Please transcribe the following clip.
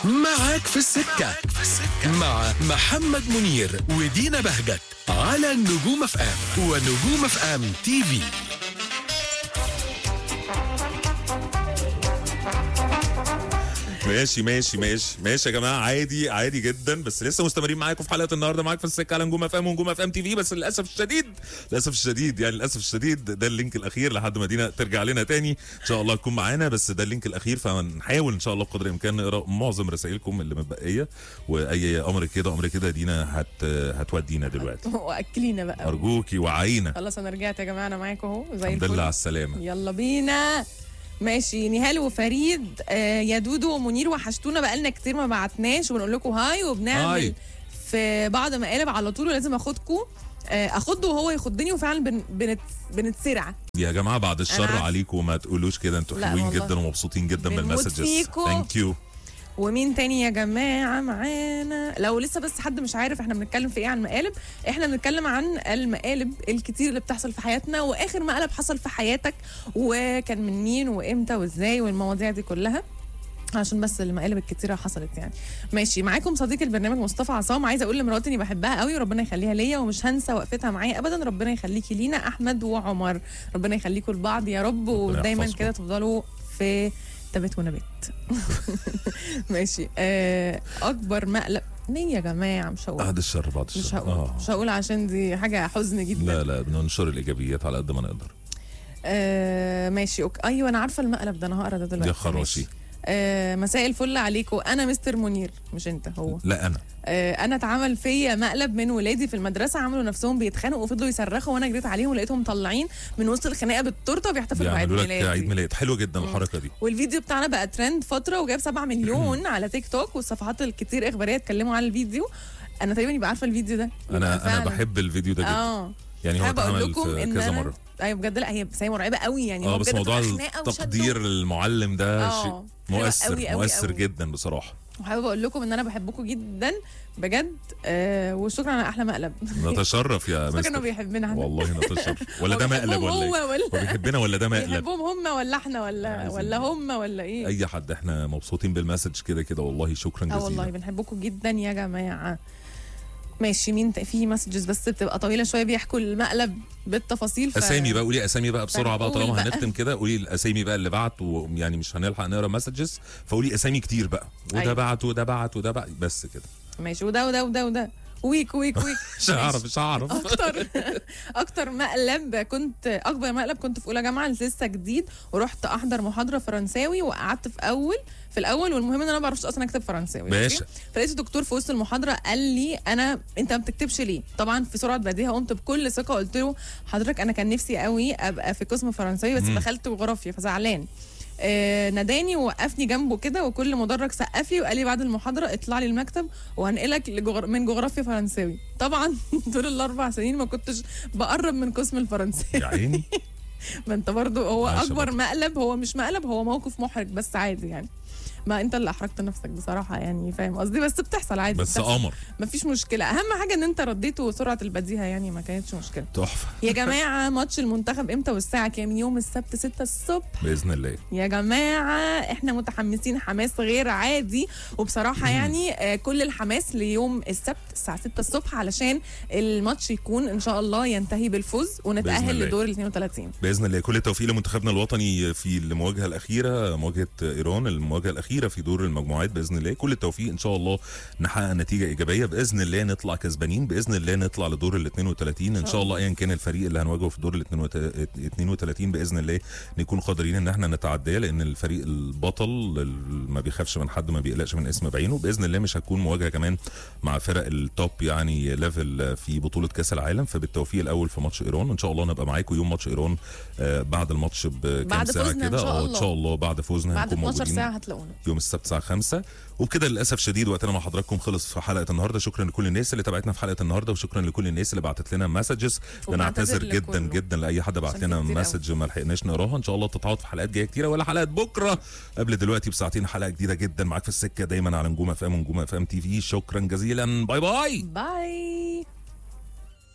معاك في السكة مع محمد منير ودينا بهجت على نجوم اف ام ونجوم اف ام تي في ماشي ماشي ماشي ماشي يا جماعه عادي عادي جدا بس لسه مستمرين معاكم في حلقه النهارده معاك في السكه على نجوم اف ام ونجوم اف ام تي في بس للاسف الشديد للاسف الشديد يعني للاسف الشديد ده اللينك الاخير لحد ما دينا ترجع لنا تاني ان شاء الله تكون معانا بس ده اللينك الاخير فهنحاول ان شاء الله بقدر الامكان نقرا معظم رسائلكم اللي متبقيه واي امر كده امر كده دينا هت هتودينا دلوقتي واكلينا بقى ارجوكي وعينا خلاص انا رجعت يا جماعه انا معاكم اهو زي الحمد الفل لله على السلامه يلا بينا ماشي نهال وفريد آه يا دودو ومنير وحشتونا بقالنا كتير ما بعتناش وبنقول لكم هاي وبنعمل هاي. في بعض مقالب على طول ولازم اخدكم آه اخده وهو ياخدني وفعلا بن بنت بنتسرع يا جماعه بعد الشر عارفة. عليكم ما تقولوش كده انتوا لا حلوين والله. جدا ومبسوطين جدا بنموت بالمسجز فيكم. ثانك يو ومين تاني يا جماعه معانا لو لسه بس حد مش عارف احنا بنتكلم في ايه عن المقالب احنا بنتكلم عن المقالب الكتير اللي بتحصل في حياتنا واخر مقلب حصل في حياتك وكان من مين وامتى وازاي والمواضيع دي كلها عشان بس المقالب الكتيره حصلت يعني ماشي معاكم صديق البرنامج مصطفى عصام عايزه اقول لمراتي اني بحبها قوي وربنا يخليها ليا ومش هنسى وقفتها معايا ابدا ربنا يخليكي لينا احمد وعمر ربنا يخليكم لبعض يا رب ودايما يحفظكم. كده تفضلوا في تبت ونبت ماشي آه اكبر مقلب ليه يا جماعه مش هقول بعد الشر بعد الشر مش هقول مش هقول عشان دي حاجه حزن جدا لا لا بننشر الايجابيات على قد ما نقدر آه ماشي أوكي. ايوه انا عارفه المقلب ده انا هقرا ده دلوقتي يا خراشي ماشي. آه مساء الفل عليكم انا مستر منير مش انت هو لا انا آه انا اتعمل فيا مقلب من ولادي في المدرسه عملوا نفسهم بيتخانقوا وفضلوا يصرخوا وانا جريت عليهم ولقيتهم طالعين من وسط الخناقه بالتورته وبيحتفلوا بعيد بيعملوا لك عيد ميلادي ميلاد حلوه جدا الحركه دي والفيديو بتاعنا بقى ترند فتره وجاب 7 مليون على تيك توك والصفحات الكتير اخباريه اتكلموا عن الفيديو انا تقريبا يبقى عارفه الفيديو ده انا انا فعلاً. بحب الفيديو ده جدا اه يعني هو حابة أقول اتعمل لكم في إن كذا أنا- مره ايوه بجد لا هي بس هي مرعبه قوي يعني اه هو بس بجد موضوع طلع خناقة وشدوا. التقدير المعلم ده آه. شيء حلوة مؤثر أوي أوي مؤثر أوي. جدا بصراحه وحابه اقول لكم ان انا بحبكم جدا بجد آه وشكرا على احلى مقلب نتشرف يا فاكر انه مستر بيحبنا احنا والله نتشرف ولا هو ده بيحبهم مقلب ولا هو ايه ولا هو بيحبنا ولا ده مقلب بيحبهم هم ولا احنا ولا عايزين ولا هم ولا ايه اي حد احنا مبسوطين بالمسج كده كده والله شكرا اه والله جزيلا بنحبكم جدا يا جماعه ماشي مين ت- في مسجز بس بتبقى طويله شويه بيحكوا المقلب بالتفاصيل ف... اسامي بقى قولي اسامي بقى بسرعه بقى فنقول طالما بقى. هنختم كده قولي الاسامي بقى اللي بعت ويعني مش هنلحق نقرا مسجز فقولي اسامي كتير بقى وده أيوة. بعت وده بعت وده بعت بس كده ماشي وده وده وده وده ويك ويك ويك مش هعرف مش هعرف اكتر اكتر مقلب كنت اكبر مقلب كنت في اولى جامعه لسه جديد ورحت احضر محاضره فرنساوي وقعدت في اول في الاول والمهم ان انا ما بعرفش اصلا اكتب فرنساوي ماشي؟ باشا. فلقيت الدكتور في وسط المحاضره قال لي انا انت ما بتكتبش ليه طبعا في سرعه بديهه قمت بكل ثقه قلت له حضرتك انا كان نفسي قوي ابقى في قسم فرنساوي بس دخلت جغرافيا فزعلان آه ناداني ووقفني جنبه كده وكل مدرج سقفي وقال لي بعد المحاضره اطلع لي المكتب وهنقلك لجغر... من جغرافيا فرنساوي طبعا طول الاربع سنين ما كنتش بقرب من قسم الفرنساوي يا عيني ما انت برضو هو عايشة اكبر برضو. مقلب هو مش مقلب هو موقف محرج بس عادي يعني ما انت اللي احرجت نفسك بصراحه يعني فاهم قصدي بس بتحصل عادي بس بتحصل. قمر مفيش مشكله اهم حاجه ان انت رديته وسرعه البديهه يعني ما كانتش مشكله تحفه يا جماعه ماتش المنتخب امتى والساعه كام يوم السبت 6 الصبح باذن الله يا جماعة احنا متحمسين حماس غير عادي وبصراحة يعني آه، كل الحماس ليوم السبت الساعة 6 الصبح علشان الماتش يكون ان شاء الله ينتهي بالفوز بإذن ونتأهل الله. لدور ال 32 باذن الله كل التوفيق لمنتخبنا الوطني في المواجهه الاخيره مواجهه ايران المواجهه الاخيره في دور المجموعات باذن الله كل التوفيق ان شاء الله نحقق نتيجه ايجابيه باذن الله نطلع كسبانين باذن الله نطلع لدور ال 32 ان شاء الله ايا كان الفريق اللي هنواجهه في دور ال 32 باذن الله نكون قادرين ان احنا نتعداه لان الفريق البطل اللي ما بيخافش من حد ما بيقلقش من اسم بعينه باذن الله مش هتكون مواجهه كمان مع فرق التوب يعني ليفل في بطوله كاس العالم فبالتوفيق الاول في ماتش ايران وان شاء الله نبقى معاكم يوم ماتش ايران آه، بعد الماتش بكام بعد ساعه فوزنا إن كده شاء اه ان الله. شاء الله بعد فوزنا بعد هنكون 12 موجودين ساعة هتلاقونا يوم السبت الساعه 5 وبكده للاسف شديد وقتنا مع حضراتكم خلص في حلقه النهارده شكرا لكل الناس اللي تابعتنا في حلقه النهارده وشكرا لكل الناس اللي بعتت لنا مسجز وبنعتذر بنعتذر جدا لكله. جدا لاي حد بعت عشان لنا في كتير مسج ما لحقناش نقراها ان شاء الله تتعوض في حلقات جايه كتيره ولا حلقات بكره قبل دلوقتي بساعتين حلقه جديده جدا معاك في السكه دايما على نجوم اف ام ونجوم اف ام تي في شكرا جزيلا باي باي باي